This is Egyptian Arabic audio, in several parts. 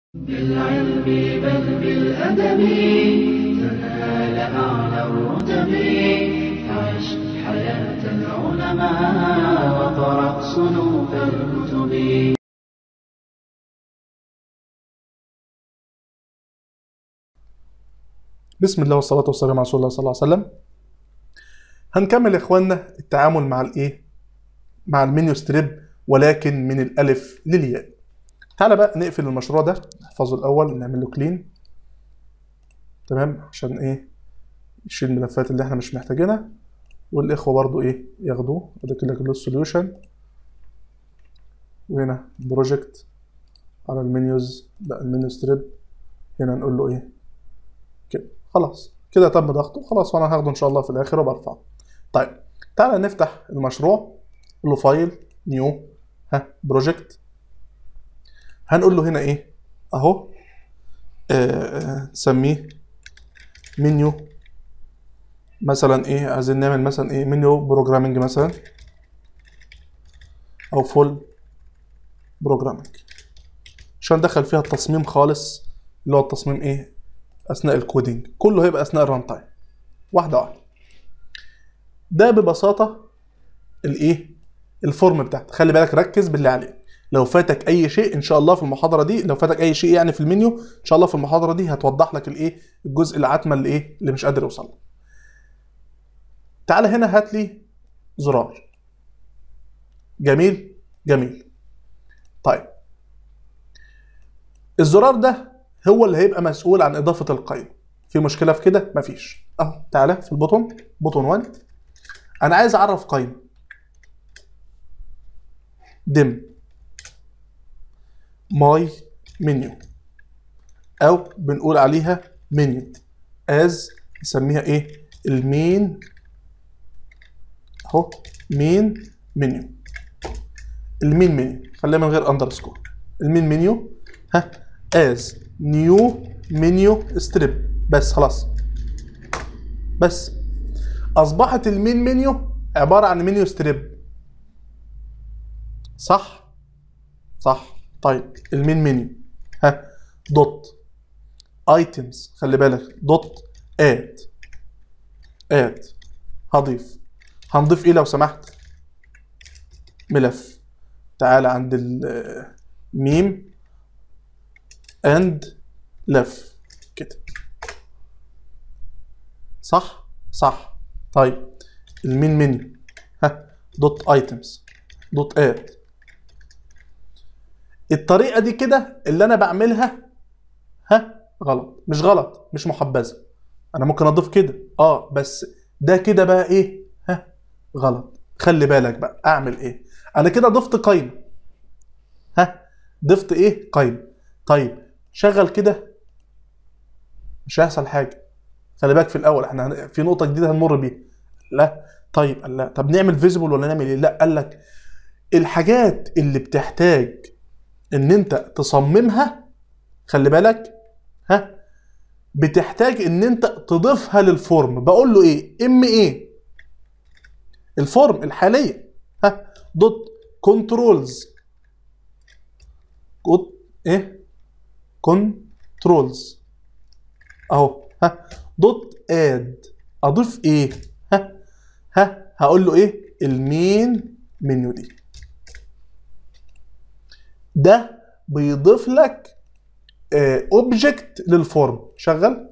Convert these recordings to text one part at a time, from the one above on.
بالعلم بل بالأدب تنال أعلى الرتب عش حياة العلماء وقرأ صنوف الكتب بسم الله والصلاة والسلام على رسول الله صلى الله عليه وسلم هنكمل يا اخوانا التعامل مع الايه مع المنيو ستريب ولكن من الالف للياء تعالى بقى نقفل المشروع ده نحفظه الاول نعمل له كلين تمام عشان ايه نشيل الملفات اللي احنا مش محتاجينها والاخوه برضو ايه ياخدوه ده كده كله السوليوشن وهنا بروجكت على المنيوز لا المنيو ستريب هنا نقول له ايه كده خلاص كده تم ضغطه خلاص وانا هاخده ان شاء الله في الاخر وبرفعه طيب تعالى نفتح المشروع نقول له فايل نيو ها بروجكت هنقول له هنا ايه اهو آه، نسميه منيو مثلا ايه عايزين نعمل مثلا ايه منيو بروجرامنج مثلا او فول بروجرامنج عشان ندخل فيها التصميم خالص اللي هو التصميم ايه اثناء الكودينج كله هيبقى اثناء الران تايم واحده واحده ده ببساطه الايه الفورم بتاعته خلي بالك ركز بالله عليك لو فاتك اي شيء ان شاء الله في المحاضره دي لو فاتك اي شيء يعني في المنيو ان شاء الله في المحاضره دي هتوضح لك الايه الجزء العتمه اللي ايه اللي مش قادر يوصل له تعالى هنا هات لي زرار جميل جميل طيب الزرار ده هو اللي هيبقى مسؤول عن اضافه القائمه في مشكله في كده مفيش اهو تعالى في البوتون بوتون 1 انا عايز اعرف قائمه دم ماي منيو او بنقول عليها منيو از نسميها ايه المين اهو مين منيو المين منيو خليها من غير اندرسكور المين منيو ها از نيو منيو ستريب بس خلاص بس اصبحت المين منيو عباره عن منيو ستريب صح صح طيب المين منيو ها دوت ايتمز خلي بالك دوت اد اد هضيف هنضيف ايه لو سمحت ملف تعالى عند الميم اند لف كده صح صح طيب المين منيو ها دوت ايتمز دوت اد الطريقه دي كده اللي انا بعملها ها غلط مش غلط مش محبذه انا ممكن اضيف كده اه بس ده كده بقى ايه ها غلط خلي بالك بقى اعمل ايه انا كده ضفت قايمه ها ضفت ايه قايمه طيب شغل كده مش هيحصل حاجه خلي بالك في الاول احنا هن- في نقطه جديده هنمر بيها لا طيب قال لا طب نعمل فيزيبل ولا نعمل ايه لا قال لك الحاجات اللي بتحتاج ان انت تصممها خلي بالك ها بتحتاج ان انت تضيفها للفورم بقول له ايه ام ايه الفورم الحاليه ها دوت كنترولز دوت ايه كنترولز اهو ها دوت اد اضيف ايه ها ها هقول له ايه المين منيو دي ده بيضيف لك اوبجكت للفورم شغل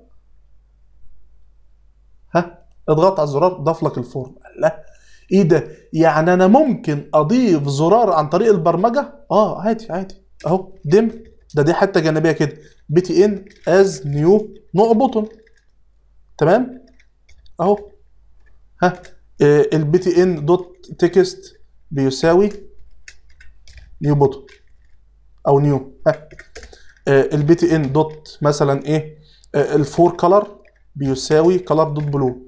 ها اضغط على الزرار ضاف لك الفورم لا ايه ده يعني انا ممكن اضيف زرار عن طريق البرمجه اه عادي عادي اهو دم ده دي حته جانبيه كده بي تي ان از نيو نوع بوتون تمام اهو ها البي تي ان دوت تكست بيساوي نيو بوتون او نيو ها البي تي ان دوت مثلا ايه آه، الفور كلر بيساوي كلر دوت بلو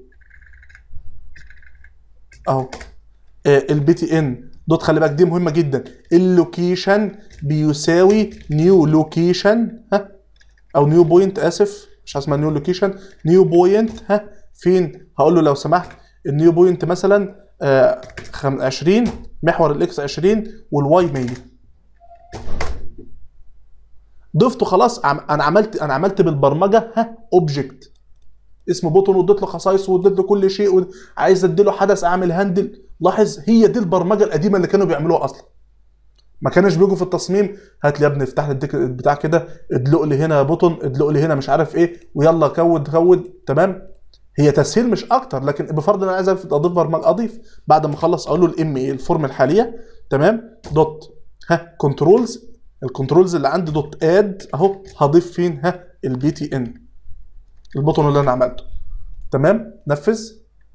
اهو البي تي ان دوت خلي بالك دي مهمه جدا اللوكيشن بيساوي نيو لوكيشن ها او نيو بوينت اسف مش اسمها نيو لوكيشن نيو بوينت ها فين هقول له لو سمحت النيو بوينت مثلا آه، خم- 20 محور الاكس 20 والواي 100 ضفته خلاص عم- انا عملت انا عملت بالبرمجه ها اوبجكت اسمه بوتون واديت له خصائص واديت له كل شيء و- عايز اديله حدث اعمل هاندل لاحظ هي دي البرمجه القديمه اللي كانوا بيعملوها اصلا ما كانش بيجوا في التصميم هات لي يا ابني افتح لي الديك بتاع كده ادلق لي هنا بوتون ادلق لي هنا مش عارف ايه ويلا كود كود تمام هي تسهيل مش اكتر لكن بفرض ان انا عايز اضيف برمجه اضيف بعد ما اخلص اقول له الام اي الفورم الحاليه تمام دوت ها كنترولز الكنترولز اللي عندي دوت اد اهو هضيف فين ها البي تي ان البوتون اللي انا عملته تمام نفذ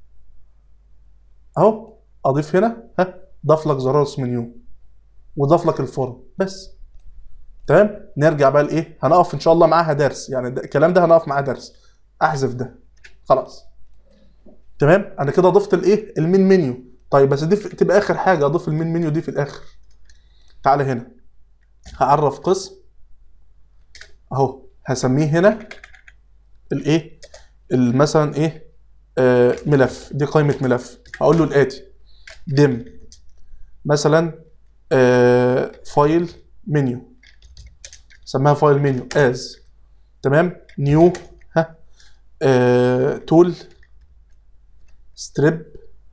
اهو اضيف هنا ها ضاف لك زرار اسمه نيو وضاف لك الفورم بس تمام نرجع بقى لايه هنقف ان شاء الله معاها درس يعني ده الكلام ده هنقف معاه درس احذف ده خلاص تمام انا كده ضفت الايه المين منيو طيب بس دي في- تبقى اخر حاجه اضيف المين منيو دي في الاخر تعالى هنا هعرف قسم اهو هسميه هنا الايه ال- مثلا ايه آه ملف دي قائمه ملف هقول له الاتي دم مثلا آه فايل منيو سماها فايل منيو از تمام نيو ها آه تول ستريب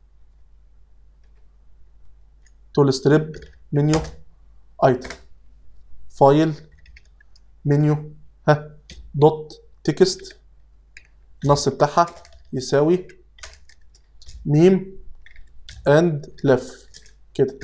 تول ستريب منيو ايتم فايل منيو ها دوت تكست النص بتاعها يساوي ميم اند لف كده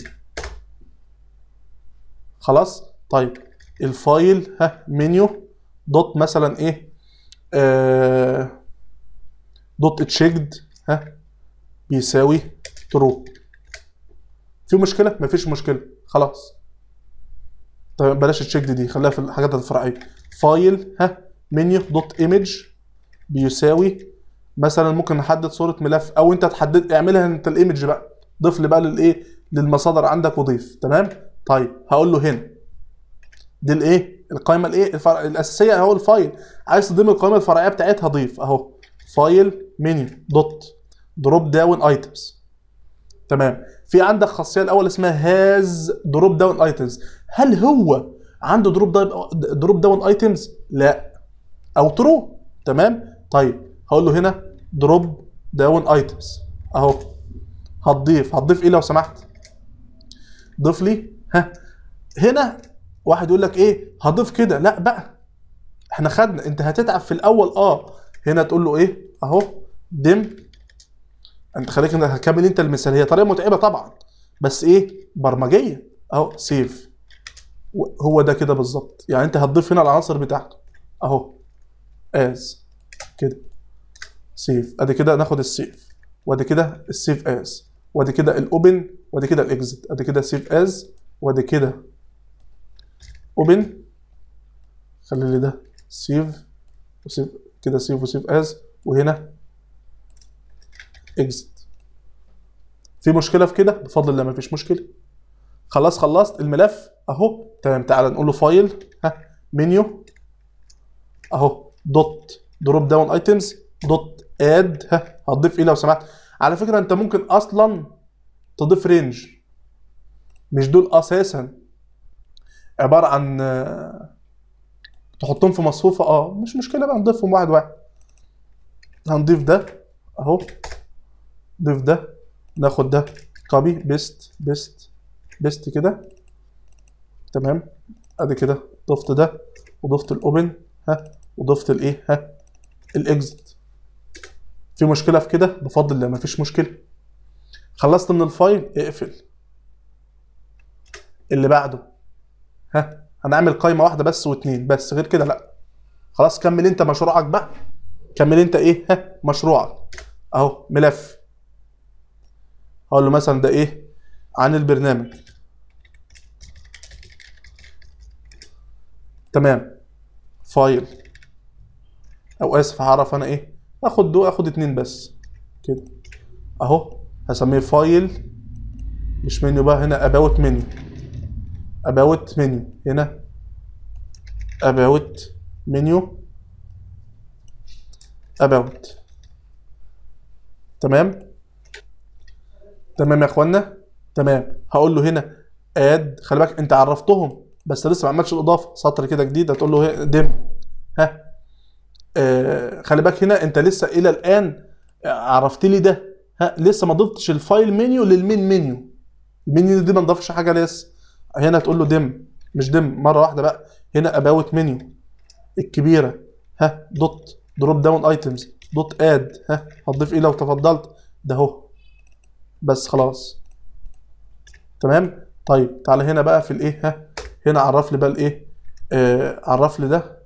خلاص طيب الفايل ها منيو دوت مثلا ايه آه دوت تشيكد ها بيساوي ترو في مشكله مفيش مشكله خلاص طيب بلاش التشيكد دي خليها في الحاجات الفرعيه فايل ها منيو دوت ايمج بيساوي مثلا ممكن نحدد صوره ملف او انت تحدد اعملها انت الايمج بقى ضيف لي بقى للايه للمصادر عندك وضيف تمام طيب هقول له هنا دي الايه القائمه الايه الفرع... الاساسيه اهو الفايل عايز تضيف القائمه الفرعيه بتاعتها ضيف اهو فايل منيو دوت دروب داون ايتمز تمام في عندك خاصيه الاول اسمها هاز دروب داون ايتمز هل هو عنده دروب داون دروب داون ايتمز لا او ترو تمام طيب هقول له هنا دروب داون ايتمز اهو هتضيف هتضيف ايه لو سمحت ضيف لي ها هنا واحد يقول لك ايه هضيف كده لا بقى احنا خدنا انت هتتعب في الاول اه هنا تقول له ايه اهو دم انت خليك انت هتكمل انت المثال هي طريقه متعبه طبعا بس ايه برمجيه اهو سيف هو ده كده بالظبط يعني انت هتضيف هنا العناصر بتاعته اهو از كده سيف ادي كده ناخد السيف وادي كده السيف از وادي كده الاوبن وادي كده الاكزit ادي كده سيف از وادي كده اوبن خلي لي ده سيف وسيف كده سيف وسيف از وهنا اكزit في مشكله في كده بفضل الله مفيش مشكله خلاص خلصت الملف اهو تمام تعالى نقول له فايل ها منيو اهو دوت دروب داون ايتمز دوت اد ها هتضيف ايه لو سمحت على فكره انت ممكن اصلا تضيف رينج مش دول اساسا عباره عن آه، تحطهم في مصفوفه اه مش مشكله بقى نضيفهم واحد واحد هنضيف ده اهو ضيف ده ناخد ده كوبي بيست بيست بيست كده تمام ادي كده ضفت ده وضفت الاوبن ها وضفت الايه ها الاكزit في مشكله في كده بفضل الله مفيش مشكله خلصت من الفايل اقفل اللي بعده ها هنعمل قايمه واحده بس واتنين بس غير كده لا خلاص كمل انت مشروعك بقى كمل انت ايه ها مشروعك اهو ملف هقول له مثلا ده ايه عن البرنامج تمام فايل او اسف هعرف انا ايه اخد دو اخد اتنين بس كده اهو هسميه فايل مش منيو بقى هنا اباوت منيو اباوت منيو هنا اباوت منيو اباوت تمام تمام يا اخوانا تمام هقول له هنا اد خلي بالك انت عرفتهم بس لسه ما عملتش الاضافه سطر كده جديد هتقول له دم ها آه خلي بالك هنا انت لسه الى الان عرفت لي ده ها لسه ما ضفتش الفايل منيو للمين منيو المنيو دي ما نضافش حاجه لسه هنا تقول له دم مش دم مره واحده بقى هنا اباوت منيو الكبيره ها دوت دروب داون ايتمز دوت اد ها هتضيف ايه لو تفضلت ده اهو بس خلاص تمام طيب تعالى هنا بقى في الايه ها هنا عرف لي بقى الايه آه عرف لي ده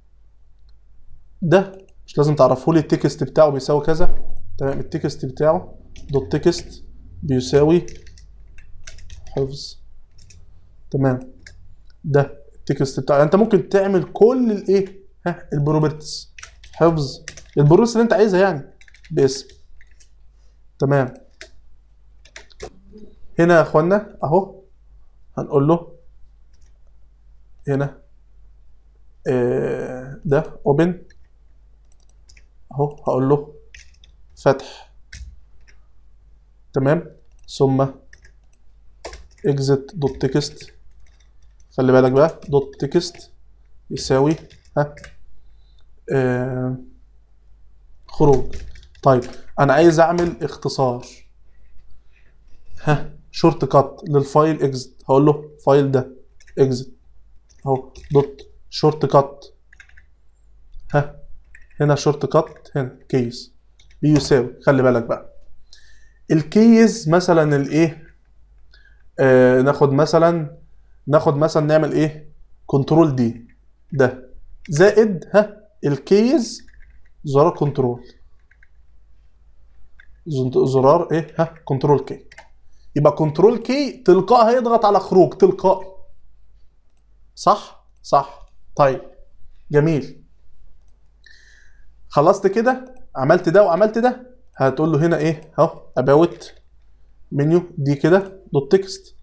ده مش لازم تعرفه لي التكست بتاعه بيساوي كذا تمام التكست بتاعه دوت تكست بيساوي حفظ تمام ده التكست بتاعه انت ممكن تعمل كل الايه ها البروبرتيز حفظ البروبرتيز اللي انت عايزها يعني باسم تمام هنا يا اخوانا اهو هنقول له هنا آه ده اوبن اهو هقول له فتح تمام ثم exit دوت تكست خلي بالك بقى دوت تكست يساوي ها آه خروج طيب انا عايز اعمل اختصار ها شورت كات للفايل اكزت هقول له فايل ده اكزت اهو دوت شورت كات ها هنا شورت كات هنا كيس بيساوي خلي بالك بقى الكيز مثلا الايه آه ناخد مثلا ناخد مثلا نعمل ايه كنترول دي ده زائد ها الكيز زرار كنترول زرار ايه ها كنترول كي يبقى كنترول كي تلقائي هيضغط على خروج تلقائي صح صح طيب جميل خلصت كده عملت ده وعملت ده هتقول له هنا ايه اهو اباوت منيو دي كده دوت تكست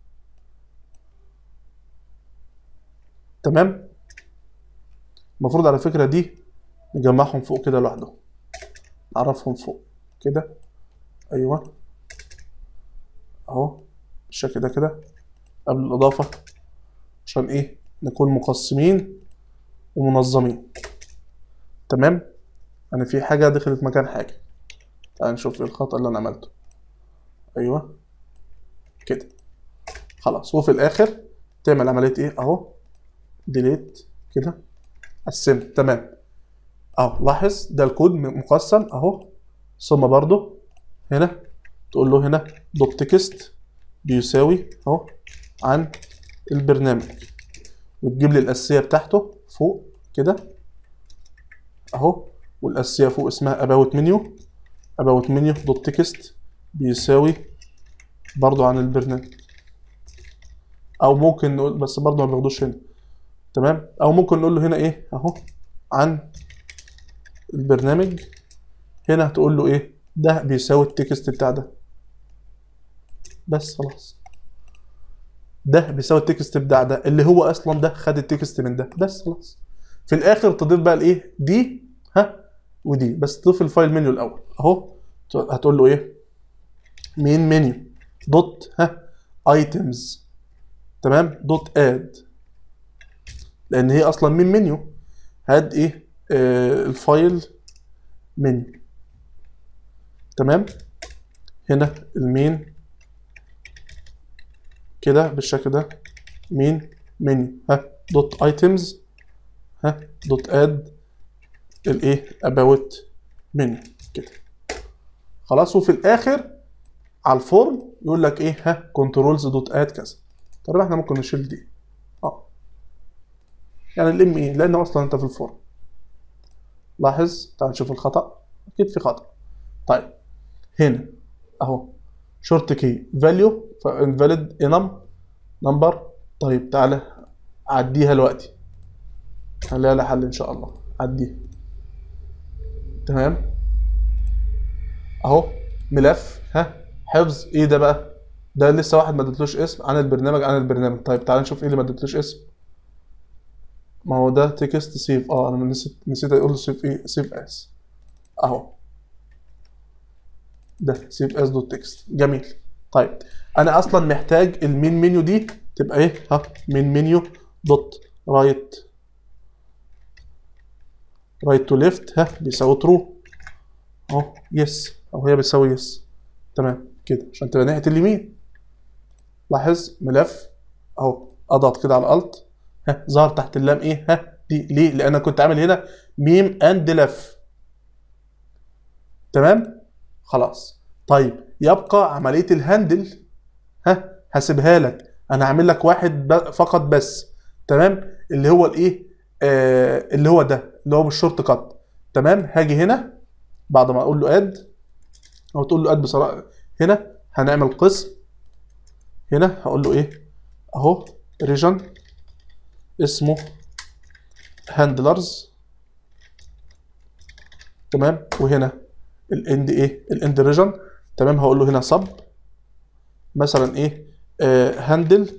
تمام المفروض على فكره دي نجمعهم فوق كده لوحدهم نعرفهم فوق كده ايوه اهو بالشكل ده كده قبل الاضافه عشان ايه نكون مقسمين ومنظمين تمام انا في حاجه دخلت مكان حاجه تعال نشوف ايه الخطا اللي انا عملته ايوه كده خلاص وفي الاخر تعمل عمليه ايه اهو ديليت كده قسمت تمام اهو لاحظ ده الكود مقسم اهو ثم برضو هنا تقول له هنا دوت تكست بيساوي اهو عن البرنامج وتجيب لي الاساسيه بتاعته فوق كده اهو والاساسيه فوق اسمها اباوت منيو اباوت منيو دوت تكست بيساوي برضو عن البرنامج او ممكن نقول بس برضو ما بياخدوش هنا تمام او ممكن نقول له هنا ايه اهو عن البرنامج هنا هتقول له ايه ده بيساوي التكست بتاع ده بس خلاص ده بيساوي التكست بتاع ده اللي هو اصلا ده خد التكست من ده بس خلاص في الاخر تضيف بقى الايه دي ها ودي بس تضيف الفايل منيو الاول اهو هتقول له ايه مين منيو دوت ها ايتمز تمام دوت اد لان هي اصلا مين منيو هاد ايه آه الفايل منيو تمام هنا المين كده بالشكل ده مين منيو ها دوت ايتمز ها دوت اد الايه اباوت منيو كده خلاص وفي الاخر على الفورم يقول لك ايه ها كنترولز دوت اد كذا طب احنا ممكن نشيل دي اه يعني الام ايه لان اصلا انت في الفورم لاحظ تعال نشوف الخطا اكيد في خطا طيب هنا اهو شورت كي فاليو فانفاليد انم نمبر طيب تعالى عديها دلوقتي خليها لها حل ان شاء الله عديها تمام اهو ملف ها حفظ ايه ده بقى ده لسه واحد ما اديتلوش اسم عن البرنامج عن البرنامج طيب تعالى نشوف ايه اللي ما اديتلوش اسم ما هو ده تكست سيف اه انا نسيت نسيت اقول له سيف ايه سيف اس اهو ده سيف اس دوت تكست جميل طيب انا اصلا محتاج المين منيو دي تبقى ايه ها مين منيو دوت رايت رايت تو ليفت ها بيساوي ترو اهو يس او هي بتساوي يس تمام كده عشان تبقى ناحيه اليمين لاحظ ملف اهو اضغط كده على الالت ها ظهر تحت اللام ايه ها دي ليه لان انا كنت عامل هنا ميم اند لف تمام خلاص طيب يبقى عمليه الهاندل ها هسيبها لك انا هعمل لك واحد ب- فقط بس تمام اللي هو الايه آه اللي هو ده اللي هو بالشورت كات تمام هاجي هنا بعد ما اقول له اد او تقول له اد بصراحه هنا هنعمل قسم هنا هقول له ايه اهو ريجن اسمه هاندلرز تمام وهنا الاند ايه الاند ريجن تمام هقول له هنا سب مثلا ايه آه هاندل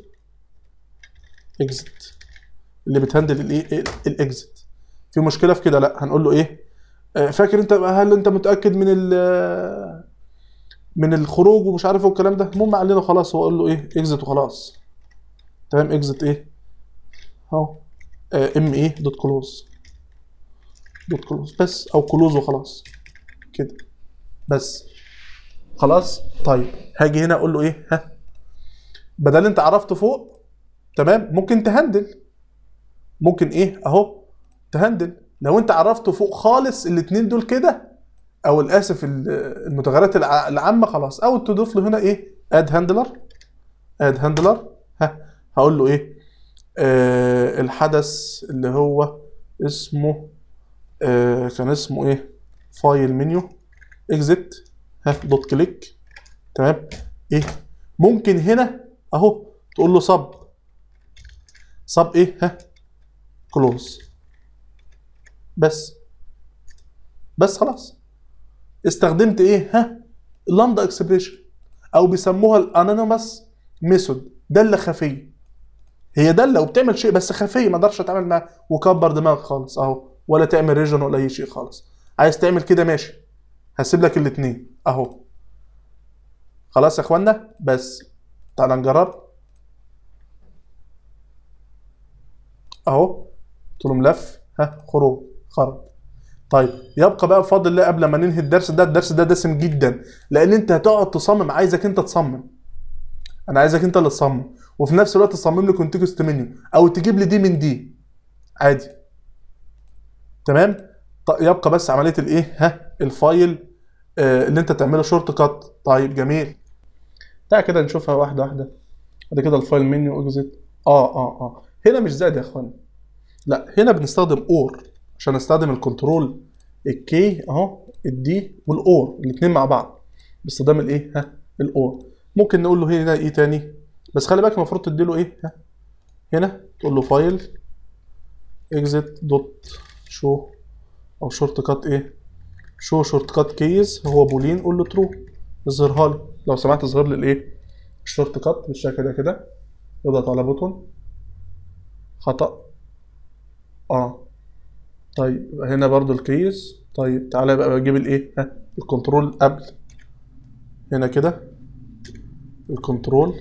اكزit اللي بتهندل الايه الاكزit في مشكله في كده لا هنقول له ايه آه فاكر انت هل انت متاكد من ال من الخروج ومش عارف ايه والكلام ده المهم علينا خلاص هو قال له ايه اكزit وخلاص تمام اكزit ايه اهو ام ايه دوت كلوز دوت كلوز بس او كلوز وخلاص كده بس خلاص طيب هاجي هنا اقول له ايه ها بدل انت عرفت فوق تمام ممكن تهندل ممكن ايه اهو تهندل لو انت عرفته فوق خالص الاتنين دول كده او الاسف ال- المتغيرات الع- العامه خلاص او تضيف له هنا ايه اد هاندلر اد هاندلر ها هقول له ايه آه الحدث اللي هو اسمه آه كان اسمه ايه فايل منيو اكزيت ها دوت كليك تمام ايه ممكن هنا اهو تقول له صب صب ايه ها كلوز بس بس خلاص استخدمت ايه ها اللامدا اكسبريشن او بيسموها الانونيمس ميثود داله خفيه هي داله وبتعمل شيء بس خفيه ما اقدرش اتعامل معاه وكبر دماغك خالص اهو ولا تعمل ريجن ولا اي شيء خالص عايز تعمل كده ماشي هسيب لك الاثنين اهو خلاص يا اخوانا بس تعال نجرب اهو قلت له ملف ها خروج خرج طيب يبقى بقى بفضل الله قبل ما ننهي الدرس ده الدرس ده دسم جدا لان انت هتقعد تصمم عايزك انت تصمم انا عايزك انت اللي تصمم وفي نفس الوقت تصمم لي كونتكست منيو او تجيب لي دي من دي عادي تمام ط- يبقى بس عمليه الايه ها الفايل آه اللي انت تعمله شورت كات طيب جميل تعال كده نشوفها واحده واحده ادي كده الفايل منيو اكزيت اه اه اه هنا مش زائد يا اخوانا لا هنا بنستخدم اور عشان استخدم الكنترول الكي اهو الدي والاور الاثنين مع بعض باستخدام الايه ها الاور ممكن نقول له هنا ايه تاني بس خلي بالك المفروض تديله ايه ها هنا تقول له فايل اكزيت دوت شو او شورت كات ايه شو شورت كات كيز هو بولين قول له ترو اظهرها لي لو سمحت اظهر لي الايه الشورت كات بالشكل ده كده اضغط على بوتون خطأ اه طيب هنا برضو الكيس طيب تعالى بقى بجيب الايه ها الكنترول قبل هنا كده الكنترول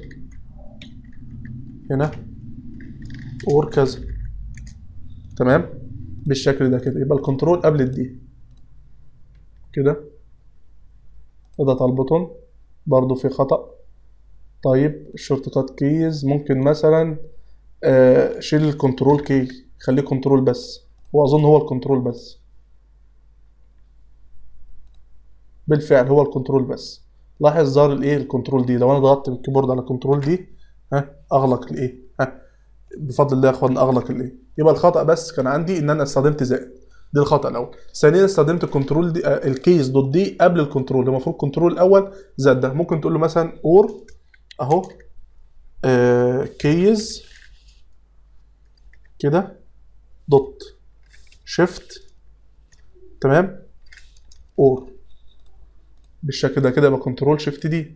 هنا اور كذا تمام بالشكل ده كده يبقى الكنترول قبل الدي كده اضغط على البوتون برضو في خطأ طيب الشورت كات كيز ممكن مثلا آه شيل الكنترول كي خليه كنترول بس واظن هو الكنترول بس بالفعل هو الكنترول بس لاحظ ظهر الايه الكنترول دي لو انا ضغطت بالكيبورد على الكنترول دي ها اغلق الايه ها بفضل الله يا اخوانا اغلق الايه يبقى الخطا بس كان عندي ان انا استخدمت زائد دي الخطا الاول ثانيا استخدمت الكنترول دي آه، الكيس دوت دي قبل الكنترول المفروض كنترول الاول زائد ده ممكن تقول له مثلا اور اهو آه كيز كده دوت شيفت تمام اور بالشكل ده كده يبقى كنترول شيفت دي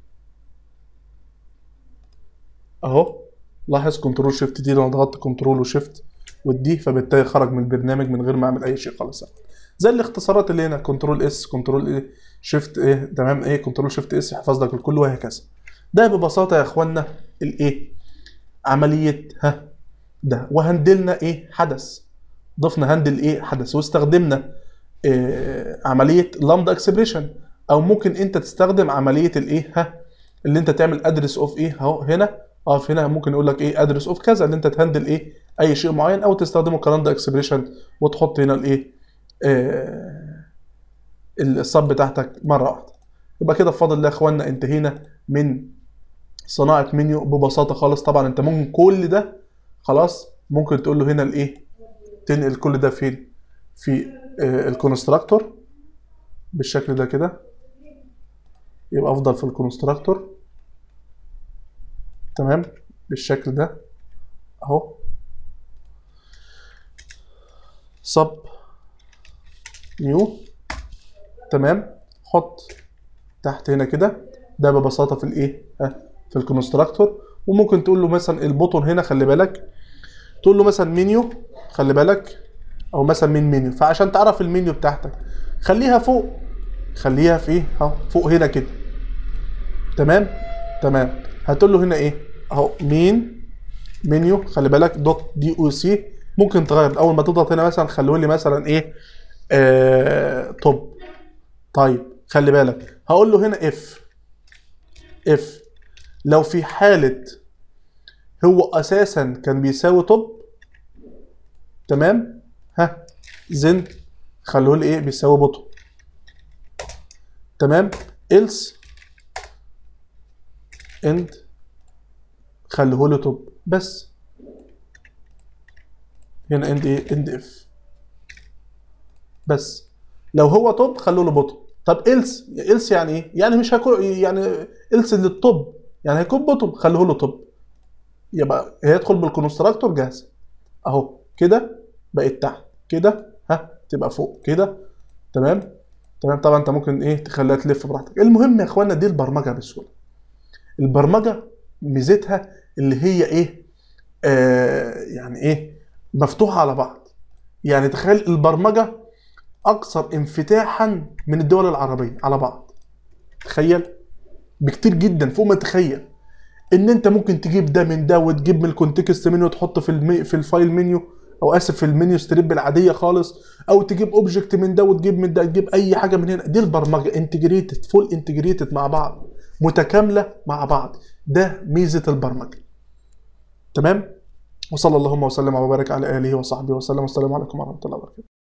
اهو لاحظ كنترول شيفت دي لو ضغطت كنترول وشيفت والدي فبالتالي خرج من البرنامج من غير ما اعمل اي شيء خالص زي الاختصارات اللي هنا كنترول اس كنترول ايه شيفت ايه تمام ايه كنترول شيفت اس يحفظ لك الكل وهكذا ده ببساطه يا اخوانا الايه عمليه ها ده وهندلنا ايه حدث ضفنا هندل ايه حدث واستخدمنا إيه عمليه لامدا اكسبريشن او ممكن انت تستخدم عمليه الايه ها اللي انت تعمل ادرس اوف ايه اهو هنا اقف هنا ممكن يقول لك ايه ادرس اوف كذا اللي انت تهندل ايه اي شيء معين او تستخدمه كلامدا اكسبريشن وتحط هنا الايه آه الصب بتاعتك مره واحده يبقى كده بفضل الله يا اخوانا انتهينا من صناعه منيو ببساطه خالص طبعا انت ممكن كل ده خلاص ممكن تقول له هنا الايه تنقل كل ده فين في آه الكونستراكتور بالشكل ده كده يبقى افضل في الكونستراكتور تمام بالشكل ده اهو سب نيو تمام حط تحت هنا كده ده ببساطه في الايه ها في الكونستراكتور وممكن تقول له مثلا البوتون هنا خلي بالك تقول له مثلا منيو خلي بالك او مثلا من منيو فعشان تعرف المنيو بتاعتك خليها فوق خليها في ايه اهو فوق هنا كده تمام تمام هتقول له هنا ايه اهو مين منيو خلي بالك دوت دي او سي ممكن تغير اول ما تضغط هنا مثلا خلوه لي مثلا ايه آه توب طيب خلي بالك هقول له هنا اف اف لو في حالة هو اساسا كان بيساوي توب تمام ها زن خلوه لي ايه بيساوي بوتو تمام else end خليه له توب بس هنا اند ايه اند اف بس لو هو توب خلوا له بوتوم طب إلس إلس يعني ايه يعني مش هيكون يعني إلس للتوب يعني هيكون بوتوم خليه له توب يبقى هيدخل بالكونستراكتور جاهز اهو كده بقت تحت كده ها تبقى فوق كده تمام تمام طبعا انت ممكن ايه تخليها تلف براحتك المهم يا اخوانا دي البرمجه بسهوله البرمجه ميزتها اللي هي ايه آه يعني ايه مفتوحه على بعض يعني تخيل البرمجه اكثر انفتاحا من الدول العربيه على بعض تخيل بكتير جدا فوق ما تتخيل ان انت ممكن تجيب ده من ده وتجيب من الكونتكست منيو وتحطه في المي في الفايل منيو او اسف في المنيو ستريب العاديه خالص او تجيب اوبجكت من ده وتجيب من ده تجيب اي حاجه من هنا دي البرمجه انتجريتد فول انتجريتد مع بعض متكامله مع بعض ده ميزه البرمجه تمام وصلى اللهم وسلم وبارك على اله وصحبه وسلم والسلام عليكم ورحمه الله وبركاته